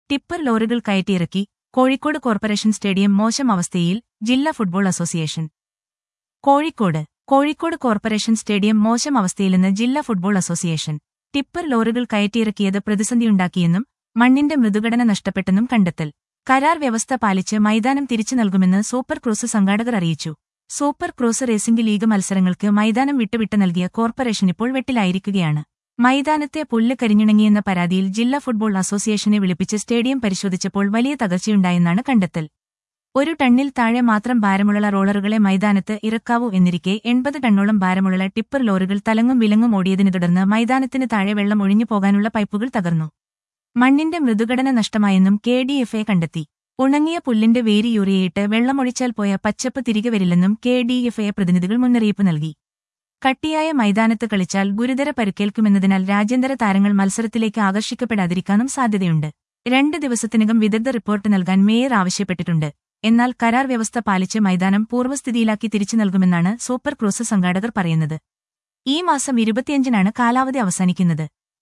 tipper ലോറികൾ കയറ്റിയിറക്കി Kozhikode corporation stadium മോശം അവസ്ഥയിൽ ജില്ലാ football association Kozhikode Kozhikode corporation stadium മോശം അവസ്ഥയിലെന്ന് ജില്ലാ ഫുട്ബോൾ അസോസിയേഷൻ ടിപ്പർ ലോറികൾ കയറ്റിയിറക്കിയത് പ്രതിസന്ധിയുണ്ടാക്കിയെന്നും മണ്ണിന്റെ മൃദുഘടന നഷ്ടപ്പെട്ടെന്നും കണ്ടെത്തൽ കരാർ വ്യവസ്ഥ പാലിച്ച് മൈതാനം തിരിച്ചു നൽകുമെന്ന് സൂപ്പർ ക്രൂസ് സംഘാടകർ അറിയിച്ചു സൂപ്പർ ക്രൂസ് റേസിംഗ് ലീഗ് മത്സരങ്ങൾക്ക് മൈതാനം വിട്ടുവിട്ട് നൽകിയ കോർപ്പറേഷൻ ഇപ്പോൾ വെട്ടിലായിരിക്കുകയാണ് മൈതാനത്തെ പുല്ല് കരിഞ്ഞിണങ്ങിയെന്ന പരാതിയിൽ ജില്ലാ ഫുട്ബോൾ അസോസിയേഷനെ വിളിപ്പിച്ച് സ്റ്റേഡിയം പരിശോധിച്ചപ്പോൾ വലിയ തകർച്ചയുണ്ടായെന്നാണ് കണ്ടെത്തൽ ഒരു ടണ്ണിൽ താഴെ മാത്രം ഭാരമുള്ള റോളറുകളെ മൈതാനത്ത് ഇറക്കാവൂ എന്നിരിക്കെ എൺപത് ടണ്ണോളം ഭാരമുള്ള ടിപ്പർ ലോറികൾ തലങ്ങും വിലങ്ങും ഓടിയതിനെ തുടർന്ന് മൈതാനത്തിന് താഴെ വെള്ളം ഒഴിഞ്ഞു പോകാനുള്ള പൈപ്പുകൾ തകർന്നു മണ്ണിന്റെ മൃദുഘടന നഷ്ടമായെന്നും കെ ഡി എഫ് എ കണ്ടെത്തി ഉണങ്ങിയ പുല്ലിന്റെ വേരി യൂറിയയിട്ട് വെള്ളമൊഴിച്ചാൽ പോയ പച്ചപ്പ് തിരികെ വരില്ലെന്നും കെ ഡി എഫ് എ പ്രതിനിധികൾ മുന്നറിയിപ്പ് നൽകി കട്ടിയായ മൈതാനത്ത് കളിച്ചാൽ ഗുരുതര പരിക്കേൽക്കുമെന്നതിനാൽ രാജ്യാന്തര താരങ്ങൾ മത്സരത്തിലേക്ക് ആകർഷിക്കപ്പെടാതിരിക്കാനും സാധ്യതയുണ്ട് രണ്ട് ദിവസത്തിനകം വിദഗ്ധ റിപ്പോർട്ട് നൽകാൻ മേയർ ആവശ്യപ്പെട്ടിട്ടുണ്ട് എന്നാൽ കരാർ വ്യവസ്ഥ പാലിച്ച് മൈതാനം പൂർവ്വസ്ഥിതിയിലാക്കി തിരിച്ചു നൽകുമെന്നാണ് സൂപ്പർ ക്രൂസ് സംഘാടകർ പറയുന്നത് ഈ മാസം ഇരുപത്തിയഞ്ചിനാണ് കാലാവധി അവസാനിക്കുന്നത്